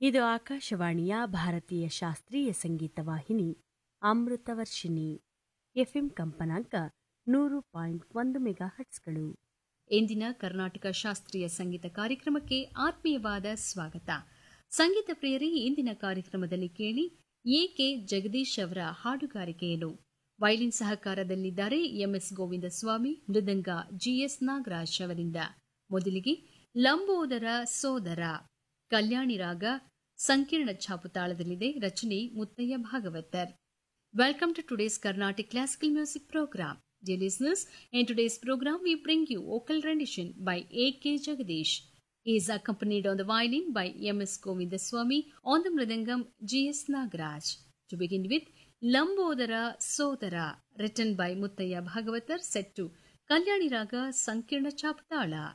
ಇದು ಆಕಾಶವಾಣಿಯ ಭಾರತೀಯ ಶಾಸ್ತ್ರೀಯ ಸಂಗೀತ ವಾಹಿನಿ ಅಮೃತವರ್ಷಿಣಿ ಎಫ್ಎಂ ಕಂಪನಾಂಕ ನೂರು ಪಾಯಿಂಟ್ ಒಂದು ಮೆಗಾ ಹಟ್ಸ್ಗಳು ಇಂದಿನ ಕರ್ನಾಟಕ ಶಾಸ್ತ್ರೀಯ ಸಂಗೀತ ಕಾರ್ಯಕ್ರಮಕ್ಕೆ ಆತ್ಮೀಯವಾದ ಸ್ವಾಗತ ಸಂಗೀತ ಪ್ರಿಯರೇ ಇಂದಿನ ಕಾರ್ಯಕ್ರಮದಲ್ಲಿ ಕೇಳಿ ಎಕೆ ಜಗದೀಶ್ ಅವರ ಹಾಡುಗಾರಿಕೆಯನ್ನು ವೈಲಿನ್ ಸಹಕಾರದಲ್ಲಿದ್ದಾರೆ ಎಂಎಸ್ ಗೋವಿಂದ ಸ್ವಾಮಿ ಮೃದಂಗ ಜಿಎಸ್ ನಾಗರಾಜ್ ಅವರಿಂದ ಮೊದಲಿಗೆ ಲಂಬೋದರ ಸೋದರ ಕಲ್ಯಾಣಿ ರಾಗ ಸಂಕೀರ್ಣ ಛಾಪುತಾಳದಲ್ಲಿದೆ ರಚನೆ Muthaiah Bhagavathar Welcome to today's Carnatic Classical Music Program. Dear listeners, in today's program we bring you vocal rendition by A.K. Jagadish. He is accompanied on the violin by M.S. Govindaswamy, on the mridangam G.S. Nagaraj. To begin with, Lambodara Sodara, written by Muttaya Bhagavatar, set to Kalyani Raga Sankirna Chaptala.